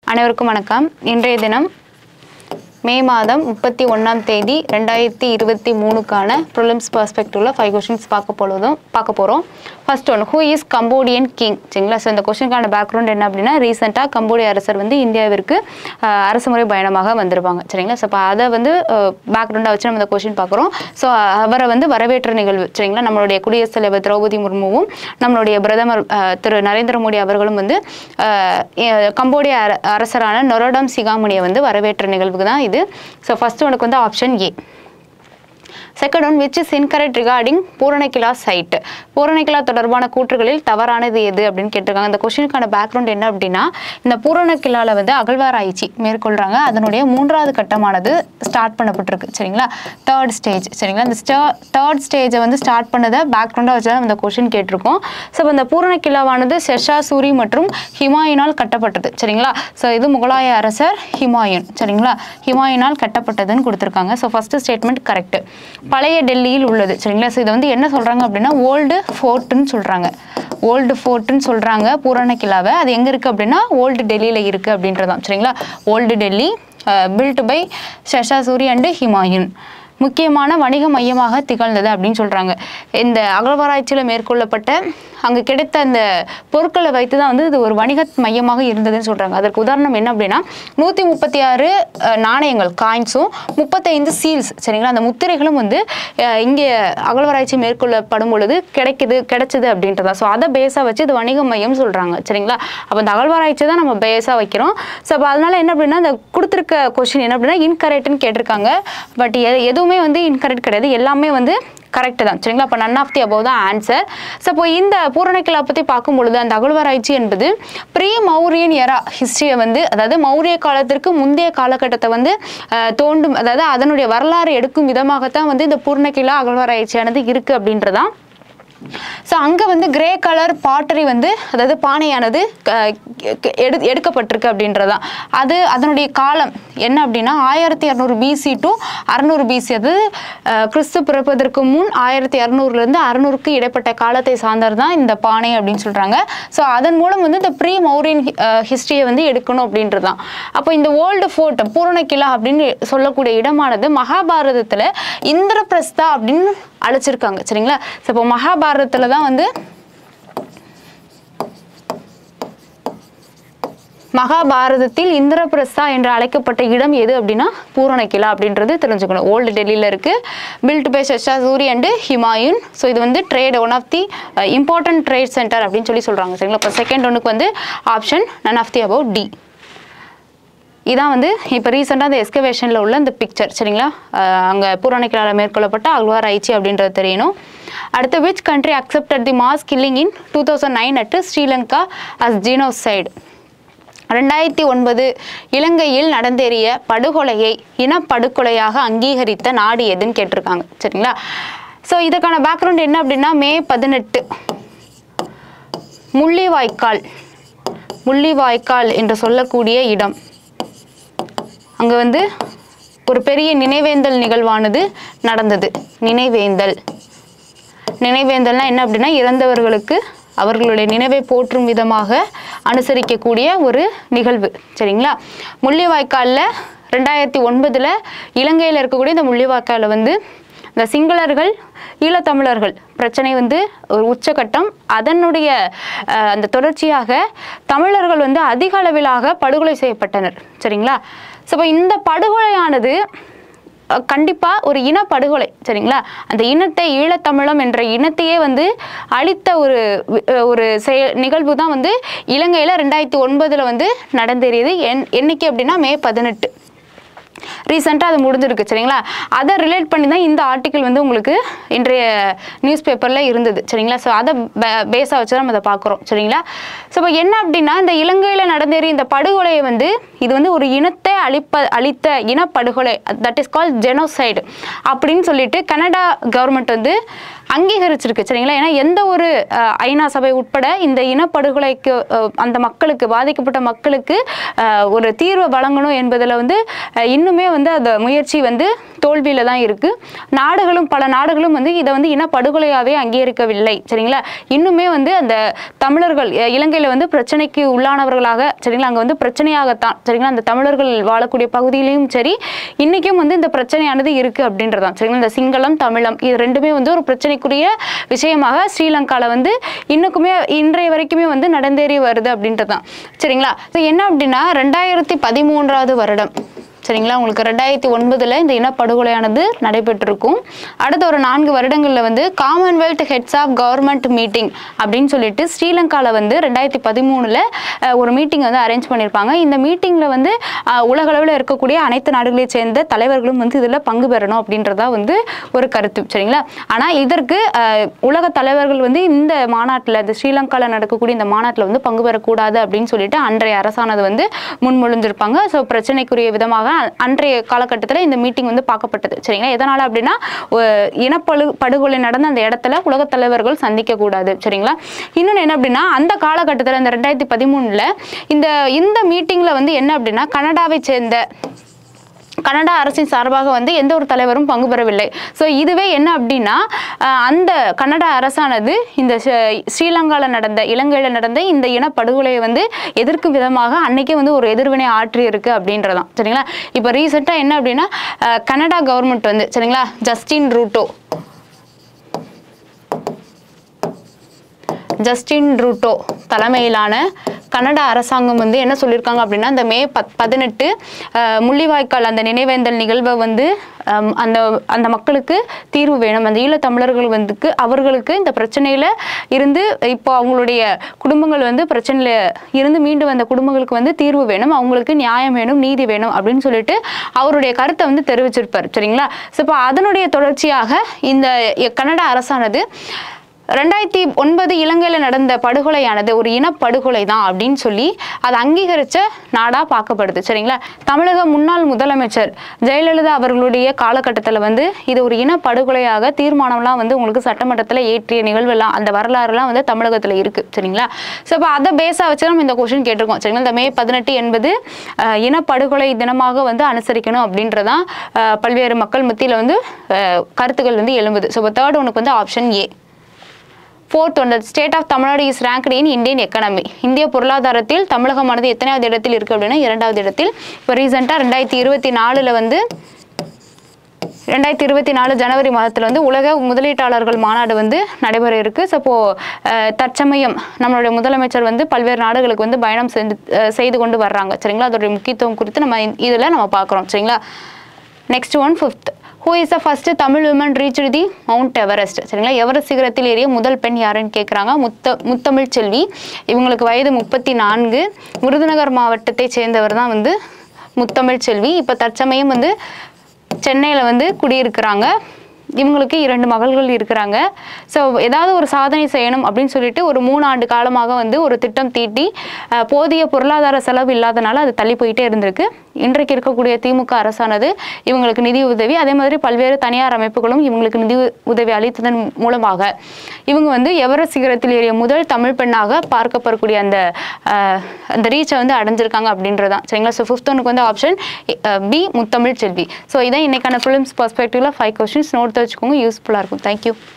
அனைவருக்கும் வணக்கம் இன்றைய தினம் மே மாதம் முப்பத்தி ஒன்றாம் தேதி ரெண்டாயிரத்தி இருபத்தி மூணுக்கான ப்ரிலிம்ஸ் பர்ஸ்பெக்டிவ்ல ஃபைவ் கொஷின்ஸ் பார்க்க போகிறதும் பார்க்க போகிறோம் first one who is Cambodian king சரிங்களா ஸோ இந்த கொஷனுக்கான பேக்ரவுண்ட் என்ன அப்படின்னா ரீசெண்டாக கம்போடிய அரசர் வந்து இந்தியாவிற்கு அஹ், அரசுமுறை பயணமாக வந்திருப்பாங்க சரிங்களா ஸோ அப்போ அதை வந்து பேக்ரவுண்டாக வச்சு நம்ம இந்த கொஷின் பார்க்குறோம் ஸோ அவரை வந்து வரவேற்ற நிகழ்வு சரிங்களா நம்மளுடைய குடியரசுத் தலைவர் திரௌபதி முர்முவும் நம்மளுடைய பிரதமர் அஹ், திரு நரேந்திர மோடி அவர்களும் வந்து அஹ், எ- கம்போடிய அர- அரசரான நொரோடம் சிகாமணியை வந்து வரவேற்ற நிகழ்வுக்கு தான் இது ஸோ ஃபர்ஸ்ட் உனக்கு வந்து option A second one which is incorrect regarding பூரணிக்கிலா சைட் பூரணிக்கிலா தொடர்பான கூற்றுகளில் தவறானது எது அப்படின்னு கேட்டிருக்காங்க இந்த கொஷினுக்கான பேக்ரவுண்ட் என்ன அப்படின்னா இந்த பூரணக்கிலால வந்து அகழ்வாராய்ச்சி மேற்கொள்றாங்க அதனுடைய மூன்றாவது கட்டமானது ஸ்டார்ட் பண்ணப்பட்டிருக்கு சரிங்களா தேர்ட் ஸ்டேஜ் சரிங்களா இந்த தேர்ட் ஸ்டேஜை வந்து ஸ்டார்ட் பண்ணதை பேக்ரவுண்டாக வச்சு தான் இந்த கொஷின் கேட்டிருக்கோம் ஸோ இந்த பூரணக்கிலாவானது ஷெர்ஷா சூரி மற்றும் ஹிமாயினால் கட்டப்பட்டது சரிங்களா ஸோ இது முகலாய அரசர் ஹிமாயூன் சரிங்களா ஹிமாயூனால் கட்டப்பட்டதுன்னு கொடுத்துருக்காங்க ஸோ ஃபர்ஸ்ட் ஸ்டேட்மெண்ட் கரெக்ட் பழைய டெல்லியில் உள்ளது சரிங்களா ஸோ இதை வந்து என்ன சொல்கிறாங்க அப்படின்னா ஓல்டு ஃபோர்ட்டுன்னு சொல்கிறாங்க ஓல்டு ஃபோர்ட்டுன்னு சொல்கிறாங்க பூரண கிலாவை அது எங்கே இருக்குது அப்படின்னா ஓல்டு டெல்லியில் இருக்குது அப்படின்றதான் சரிங்களா old Delhi built by Shah Suri and Humayun முக்கியமான வணிக மையமாக திகழ்ந்தது அப்படின்னு சொல்கிறாங்க இந்த அகழ்வாராய்ச்சியில் மேற்கொள்ளப்பட்ட அங்கே கிடைத்த அந்த பொருட்களை வைத்து தான் வந்து இது ஒரு வணிக மையமாக இருந்ததுன்னு சொல்கிறாங்க அதற்கு உதாரணம் என்ன அப்படின்னா நூற்றி முப்பத்தி ஆறு நாணயங்கள் காயின்ஸும் முப்பத்தைந்து சீல்ஸ் சரிங்களா அந்த முத்திரைகளும் வந்து அஹ், இங்கே அகழ்வாராய்ச்சி மேற்கொள்ளப்படும் பொழுது கிடைக்குது கிடைச்சது அப்படின்றதா ஸோ அதை பேஸாக வச்சு இது வணிக மையம் சொல்கிறாங்க சரிங்களா அப்போ அந்த அகழ்வாராய்ச்சி தான் நம்ம பேஸாக வைக்கிறோம் ஸோ அப்போ அதனால என்ன அப்படின்னா அந்த கொடுத்துருக்க கொஷின் என்ன அப்படின்னா இன்கரெக்ட்னு கேட்டிருக்காங்க பட் எதுவுமே வந்து இன்கரெக்ட் கிடையாது எல்லாமே வந்து கரெக்ட் தான் சரிங்களா அப்போ நன் ஆஃப் தி அபவ் தான் ஆன்சர் ஸோ இப்போ இந்த பூரணக்கிலா பற்றி பார்க்கும் பொழுது அந்த அகழ்வாராய்ச்சி என்பது ப்ரீ மௌரியன் எரா ஹிஸ்ட்ரியை வந்து அதாவது மௌரிய காலத்திற்கு முந்தைய காலகட்டத்தை வந்து அஹ், தோண்டும் அதாவது அதனுடைய வரலாறு எடுக்கும் விதமாகத்தான் வந்து இந்த பூரணக்கிலா அகழ்வாராய்ச்சியானது இருக்குது அப்படின்றதான் ஸோ அங்கே வந்து கிரே கலர் பாட்டரி வந்து அதாவது பானையானது க- கெ- எடு எடுக்கப்பட்டிருக்கு அப்படின்றதான் அது அதனுடைய காலம் என்ன அப்படின்னா ஆயிரத்தி இரநூறு பிசி டு அறநூறு பிசி அது அஹ், கிறிஸ்து பிறப்பதற்கு முன் ஆயிரத்தி இரநூறுலேருந்து அறநூறுக்கு இடைப்பட்ட காலத்தை சார்ந்தது தான் இந்த பானை அப்படின்னு சொல்கிறாங்க ஸோ அதன் மூலம் வந்து இந்த ப்ரீ மௌரியன் ஹிஸ்ட்ரியை வந்து எடுக்கணும் அப்படின்றதான் அப்போ இந்த ஓல்டு ஃபோர்ட் பூரணக்கிலா அப்படின்னு சொல்லக்கூடிய இடமானது மகாபாரதத்தில் இந்திரபிரஸ்தா அப்படின்னு அழைச்சிருக்காங்க சரிங்களா ஸோ இப்போ மகாபாரதத்தில் தான் வந்து மகாபாரதத்தில் இந்திரபிரஸ்தா என்று அழைக்கப்பட்ட இடம் எது அப்படின்னா பூரணக்கிலா அப்படின்றது தெரிஞ்சுக்கணும் ஓல்டு டெல்லியில் இருக்கு built by Shah Suri and Humayun so இது வந்து trade one of the important trade centre அப்படின்னு சொல்லி சொல்கிறாங்க சரிங்களா இப்போ செகண்ட் ஒன்றுக்கு வந்து option none of the about D இதான் வந்து இப்போ ரீசெண்டாக அந்த எஸ்கவேஷனில் உள்ள இந்த பிக்சர் சரிங்களா அங்கே பூராணிக்கலால் மேற்கொள்ளப்பட்ட அல்வாராய்ச்சி அப்படின்றது தெரியணும் அடுத்து which country accepted the mass killing in two thousand nine at Sri Lanka as genocide ரெண்டாயிரத்தி ஒன்பது இலங்கையில் நடந்தேறிய படுகொலையை இனப்படுகொலையாக அங்கீகரித்த நாடு எதுன்னு கேட்டிருக்காங்க சரிங்களா ஸோ இதுக்கான பேக்ரவுண்ட் என்ன அப்படின்னா மே பதினெட்டு முள்ளிவாய்க்கால் முள்ளிவாய்க்கால் என்று சொல்லக்கூடிய இடம் அங்கே வந்து ஒரு பெரிய நினைவேந்தல் நிகழ்வானது நடந்தது நினைவேந்தல் நினைவேந்தல்னா என்ன அப்படின்னா இறந்தவர்களுக்கு அவர்களுடைய நினைவை போற்றும் விதமாக அனுசரிக்கக்கூடிய ஒரு நிகழ்வு சரிங்களா முள்ளிவாய்க்காலில் ரெண்டாயிரத்தி ஒன்பதில் இலங்கையில் இருக்கக்கூடிய இந்த முள்ளிவாய்க்காலில் வந்து இந்த சிங்களர்கள் ஈழத்தமிழர்கள் பிரச்சனை வந்து ஒரு உச்சகட்டம் அதனுடைய அஹ், அந்த தொடர்ச்சியாக தமிழர்கள் வந்து அதிக அளவிலாக படுகொலை செய்யப்பட்டனர் சரிங்களா ஸோ இப்போ இந்த படுகொலையானது அஹ் கண்டிப்பா ஒரு இனப்படுகொலை சரிங்களா அந்த இனத்தை ஈழத்தமிழம் என்ற இனத்தையே வந்து அழித்த ஒரு வி- அஹ் ஒரு செய நிகழ்வு தான் வந்து இலங்கையில் ரெண்டாயிரத்தி ஒன்பதில் வந்து நடந்தேறியது என் என்னைக்கு அப்படின்னா மே பதினெட்டு ரீசெண்டாக அது முடிஞ்சிருக்கு சரிங்களா அதை ரிலேட் பண்ணி தான் இந்த ஆர்டிக்கிள் வந்து உங்களுக்கு இன்றைய நியூஸ் பேப்பரில் இருந்தது சரிங்களா ஸோ அதை பேஸாக வச்சு தான் நம்ம அதை பார்க்குறோம் சரிங்களா ஸோ இப்போ என்ன அப்படின்னா இந்த இலங்கையில் நடந்தேறிய இந்த படுகொலையை வந்து இது வந்து ஒரு இனத்தை அழிப்ப அழித்த இனப்படுகொலை தட் இஸ் கால் ஜெனோசைடு அப்படின்னு சொல்லிட்டு கனடா கவர்மெண்ட் வந்து அங்கீகரிச்சிருக்கு சரிங்களா ஏன்னா எந்த ஒரு அஹ், ஐநா சபை உட்பட இந்த இனப்படுகொலைக்கு அஹ், அந்த மக்களுக்கு பாதிக்கப்பட்ட மக்களுக்கு அஹ், ஒரு தீர்வை வழங்கணும் என்பதில் வந்து அஹ், இன்னுமே வந்து அந்த முயற்சி வந்து தோல்வியில தான் இருக்கு நாடுகளும் பல நாடுகளும் வந்து இதை வந்து இனப்படுகொலையாவே அங்கீகரிக்கவில்லை சரிங்களா இன்னுமே வந்து அந்த தமிழர்கள் அஹ், இலங்கையில வந்து பிரச்சனைக்கு உள்ளானவர்களாக சரிங்களா அங்க வந்து பிரச்சனையாகத்தான் சரிங்களா அந்த தமிழர்கள் வாழக்கூடிய பகுதியிலையும் சரி இன்னைக்கும் வந்து இந்த பிரச்சனையானது இருக்கு அப்படின்றதான் சரிங்களா இந்த சிங்களம் தமிழம் இது ரெண்டுமே வந்து ஒரு பிரச்சனைக்குரிய விஷயமாக ஸ்ரீலங்கால வந்து இன்னுக்குமே இன்றைய வரைக்குமே வந்து நடந்தேறி வருது அப்படின்றதான் சரிங்களா So என்ன அப்படின்னா ரெண்டாயிரத்தி பதிமூன்றாவது வருடம் சரிங்களா உங்களுக்கு ரெண்டாயிரத்தி ஒன்பதுல இந்த இனப்படுகொலையானது நடைபெற்றிருக்கும் அடுத்த ஒரு நான்கு வருடங்கள்ல வந்து Commonwealth heads of government meeting அப்படின்னு சொல்லிட்டு ஸ்ரீலங்கால வந்து ரெண்டாயிரத்தி பதிமூணுல அஹ், ஒரு மீட்டிங் வந்து அரேஞ்ச் பண்ணியிருப்பாங்க இந்த மீட்டிங்ல வந்து அஹ், உலகளவில் இருக்கக்கூடிய அனைத்து நாடுகளைச் சேர்ந்த தலைவர்களும் வந்து இதுல பங்கு பெறணும் அப்படின்றதா வந்து ஒரு கருத்து சரிங்களா ஆனா இதற்கு அஹ், உலக தலைவர்கள் வந்து இந்த மாநாட்டில் இந்த ஸ்ரீலங்கால நடக்கக்கூடிய இந்த மாநாட்டில் வந்து பங்கு பெறக்கூடாது அப்படின்னு சொல்லிட்டு அன்றைய அரசானது வந்து முன்மொழிஞ்சிருப்பாங்க ஸோ பிரச்சனைக்குரிய விதமாக அ- அன்றைய காலகட்டத்தில் இந்த மீட்டிங் வந்து பார்க்கப்பட்டது சரிங்களா எதனால அப்படின்னா ஒ- இனப்படு படுகொலை நடந்த அந்த இடத்துல உலகத் தலைவர்கள் சந்திக்க கூடாது சரிங்களா இன்னொன்று என்ன அப்படின்னா அந்த காலகட்டத்தில் இந்த ரெண்டாயிரத்தி பதிமூணுல இந்த இந்த மீட்டிங்ல வந்து என்ன அப்படின்னா கனடாவை சேர்ந்த கனடா அரசின் சார்பாக வந்து எந்த ஒரு தலைவரும் பங்கு பெறவில்லை ஸோ இதுவே என்ன அப்படின்னா அஹ், அந்த கனடா அரசானது இந்த ஸ்ரீ- ஸ்ரீலங்கால நடந்த இலங்கையில் நடந்த இந்த இனப்படுகொலையை வந்து எதிர்க்கும் விதமாக அன்னைக்கே வந்து ஒரு எதிர்வினை ஆற்றி இருக்கு அப்படின்றதான் சரிங்களா இப்போ ரீசெண்டாக என்ன அப்படின்னா அஹ், கனடா கவர்மெண்ட் வந்து சரிங்களா ஜஸ்டின் ரூட்டோ ஜஸ்டின் ரூட்டோ தலைமையிலான கனடா அரசாங்கம் வந்து என்ன சொல்லியிருக்காங்க அப்படின்னா இந்த மே பத் பதினெட்டு அஹ், முள்ளிவாய்க்கால் அந்த நினைவேந்தல் நிகழ்வை வந்து அம், அந்த அந்த மக்களுக்கு தீர்வு வேணும் அந்த ஈழத்தமிழர்கள் வந்துக்கு அவர்களுக்கு இந்த பிரச்சனையில இருந்து இப்போ அவங்களுடைய குடும்பங்கள் வந்து பிரச்சனையில இருந்து மீண்டு வந்த குடும்பங்களுக்கு வந்து தீர்வு வேணும் அவங்களுக்கு நியாயம் வேணும் நீதி வேணும் அப்படின்னு சொல்லிட்டு அவருடைய கருத்தை வந்து தெரிவிச்சிருப்பார் சரிங்களா ஸோ இப்போ அதனுடைய தொடர்ச்சியாக இந்த கனடா அரசானது ரெண்டாயிரத்தி ஒன்பது இலங்கையில் நடந்த படுகொலையானது ஒரு இனப்படுகொலை தான் அப்படின்னு சொல்லி அதை அங்கீகரித்த நாடாக பார்க்கப்படுது சரிங்களா தமிழக முன்னாள் முதலமைச்சர் ஜெயலலிதா அவர்களுடைய காலகட்டத்தில் வந்து இது ஒரு இனப்படுகொலையாக தீர்மானம்லாம் வந்து உங்களுக்கு சட்டமன்றத்தில் ஏற்றிய நிகழ்வெல்லாம் அந்த வரலாறுலாம் வந்து தமிழகத்தில் இருக்குது சரிங்களா ஸோ இப்போ அதை பேஸாக வச்சு நம்ம இந்த கொஷின் கேட்டிருக்கோம் சரிங்களா இந்த மே பதினெட்டு என்பது அஹ், இனப்படுகொலை தினமாக வந்து அனுசரிக்கணும் அப்படின்றதான் அஹ், பல்வேறு மக்கள் மத்தியில் வந்து அஹ், கருத்துக்கள் வந்து எழும்புது ஸோ இப்போ தேர்ட் ஒனுக்கு வந்து option A fourth one state of Tamil Nadu is ranked in Indian economy இந்திய பொருளாதாரத்தில் தமிழகமானது எத்தனாவது இடத்தில் இருக்குது அப்படின்னா இரண்டாவது இடத்தில் இப்போ ரீசெண்டாக ரெண்டாயிரத்தி இருபத்தி நாலில் வந்து ரெண்டாயிரத்தி இருபத்தி நாலு ஜனவரி மாதத்தில் வந்து உலக முதலீட்டாளர்கள் மாநாடு வந்து நடைபெற இருக்கு ஸோ இப்போ அஹ், தற்சமயம் நம்மளுடைய முதலமைச்சர் வந்து பல்வேறு நாடுகளுக்கு வந்து பயணம் செஞ்சு அஹ், செய்து கொண்டு வர்றாங்க சரிங்களா அதோடைய முக்கியத்துவம் குறித்து நம்ம இதில் நம்ம பார்க்குறோம் சரிங்களா next one fifth who is the first Tamil women reach the Mount Everest சரிங்களா எவரெஸ்ட் சிகரத்தில் ஏறிய முதல் பெண் யாருன்னு கேட்குறாங்க முத்த முத்தமிழ் செல்வி இவங்களுக்கு வயது முப்பத்தி நான்கு விருதுநகர் மாவட்டத்தை சேர்ந்தவர் தான் வந்து முத்தமிழ் செல்வி இப்போ தற்சமயம் வந்து சென்னையில் வந்து குடியிருக்கிறாங்க இவங்களுக்கு இரண்டு மகள்கள் இருக்கிறாங்க ஸோ ஏதாவது ஒரு சாதனை செய்யணும் அப்படின்னு சொல்லிட்டு ஒரு மூணு ஆண்டு காலமாக வந்து ஒரு திட்டம் தீட்டி அஹ், போதிய பொருளாதார செலவு இல்லாதனால அது தள்ளி போயிட்டே இருந்திருக்கு இன்றைக்கு இருக்கக்கூடிய திமுக அரசானது இவங்களுக்கு நிதி உதவி அதே மாதிரி பல்வேறு தனியார் அமைப்புகளும் இவங்களுக்கு நிதி உதவி அளித்ததன் மூலமாக இவங்க வந்து எவரெஸ்ட் சிகரத்தில் ஏறிய முதல் தமிழ் பெண்ணாக பார்க்கப்படக்கூடிய அந்த அஹ், அந்த ரீச்சை வந்து அடைஞ்சிருக்காங்க அப்படின்றதான் சரிங்களா ஸோ ஃபிஃப்த் ஒனுக்கு வந்து option B Muthamizh Selvi so இதான் இன்னைக்கான ஃபிலிம்ஸ் பர்ஸ்பெக்டிவ்ல ஃபைவ் கொஸ்டின்ஸ் நோட் வச்சுக்கோங்க யூஸ்ஃபுல்லாக இருக்கும் தேங்க்யூ